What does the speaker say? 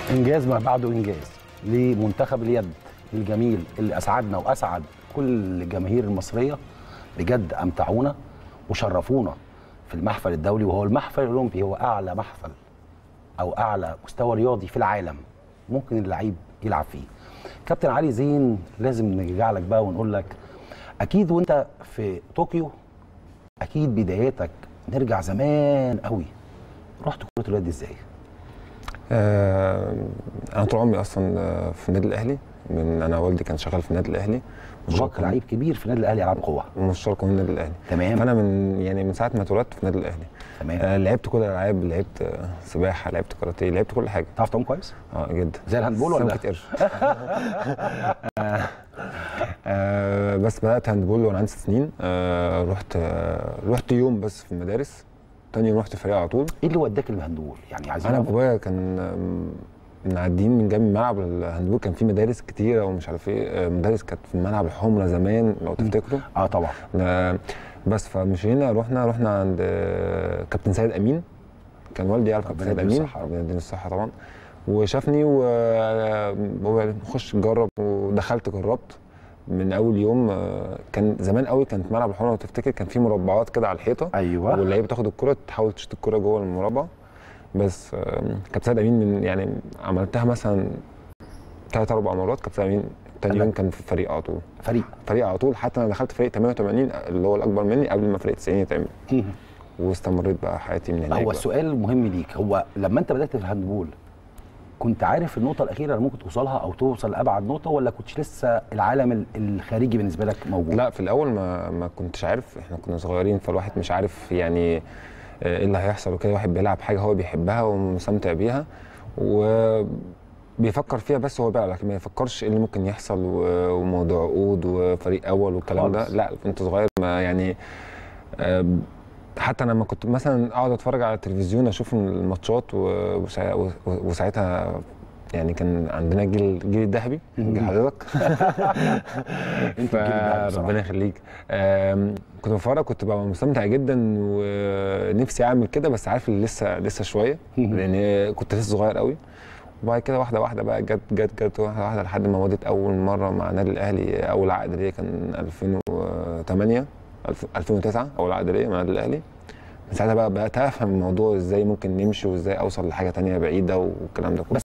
انجاز ما بعده انجاز لمنتخب اليد الجميل اللي اسعدنا واسعد كل الجماهير المصريه بجد امتعونا وشرفونا في المحفل الدولي وهو المحفل الاولمبي هو اعلى محفل او اعلى مستوى رياضي في العالم ممكن اللعيب يلعب فيه كابتن علي زين لازم نرجع لك بقى ونقول لك اكيد وانت في طوكيو اكيد بداياتك نرجع زمان قوي رحت كره اليد ازاي آه، انا طول عمري اصلا آه، في النادي الاهلي من انا والدي كان شغال في النادي الاهلي باباك لعيب كبير في النادي الاهلي العاب قوه ومشترك من النادي الاهلي تمام فانا من يعني من ساعه ما اتولدت في النادي الاهلي تمام آه، لعبت كل الالعاب لعبت آه، سباحه لعبت كاراتيه لعبت كل حاجه تعرف تعوم كويس اه جدا زي الهاندبول ولا سمكة قرش آه، بس بدات هاندبول وانا عندي ست سنين آه، رحت آه، رحت يوم بس في المدارس تاني يوم رحت فريق على طول ايه اللي وداك الهاندبول يعني عايزين انا نعرف. بابايا كان آم، معديين من جنب ملعب الهاندبول كان في مدارس كتيره ومش عارف ايه آه، مدارس كانت في الملعب الحمرة زمان لو تفتكروا اه طبعا آه، بس فمشينا رحنا رحنا عند آه، كابتن سيد امين كان والدي يعرف كابتن ربنا سيد يديله امين الصحة. ربنا يديله الصحه طبعا وشافني وهو خش جرب ودخلت جربت من اول يوم آه، كان زمان قوي كانت ملعب الحمرة لو تفتكر كان في مربعات كده على الحيطه ايوه واللعيبه تاخد الكره تحاول تشوط الكره جوه المربع بس آم، كابتن سيد امين من يعني عملتها مثلا ثلاث اربع مرات كابتن سيد امين تاني قال يوم لك- كان في الفريق على طول فريق فريق على طول حتى انا دخلت فريق 88 اللي هو الاكبر مني قبل ما فريق 90 يتعمل واستمريت بقى حياتي من هناك هو بقى. السؤال المهم ليك هو لما انت بدات في الهاندبول كنت عارف النقطه الاخيره اللي ممكن توصلها او توصل لابعد نقطه ولا كنتش لسه العالم ال- الخارجي بالنسبه لك موجود لا في الاول ما ما كنتش عارف احنا كنا صغيرين فالواحد مش عارف يعني آه، ايه اللي هيحصل وكده واحد بيلعب حاجه هو بيحبها ومستمتع بيها وبيفكر فيها بس هو بيلعب لكن ما يفكرش ايه اللي ممكن يحصل و- وموضوع عقود وفريق اول والكلام ده خالص. لا كنت صغير ما يعني آه، حتى انا لما كنت مثلا اقعد اتفرج على التلفزيون اشوف الماتشات و- وسا- و- وساعتها يعني كان عندنا جيل الجيل الذهبي جيل حضرتك انت الجيل الذهبي بصراحة. ربنا يخليك آم، كنت بتفرج كنت ببقى مستمتع جدا ونفسي اعمل كده بس عارف اللي لسه لسه شويه لان كنت لسه صغير قوي وبعد كده واحده واحده بقى جت جت جت واحده واحده لحد ما مضيت اول مره مع النادي الاهلي اول عقد ليا كان 2008 الف- 2009 اول عقد ليا مع النادي الاهلي من ساعتها بقى بقيت افهم الموضوع ازاي ممكن نمشي وازاي اوصل لحاجه تانية بعيده والكلام ده كله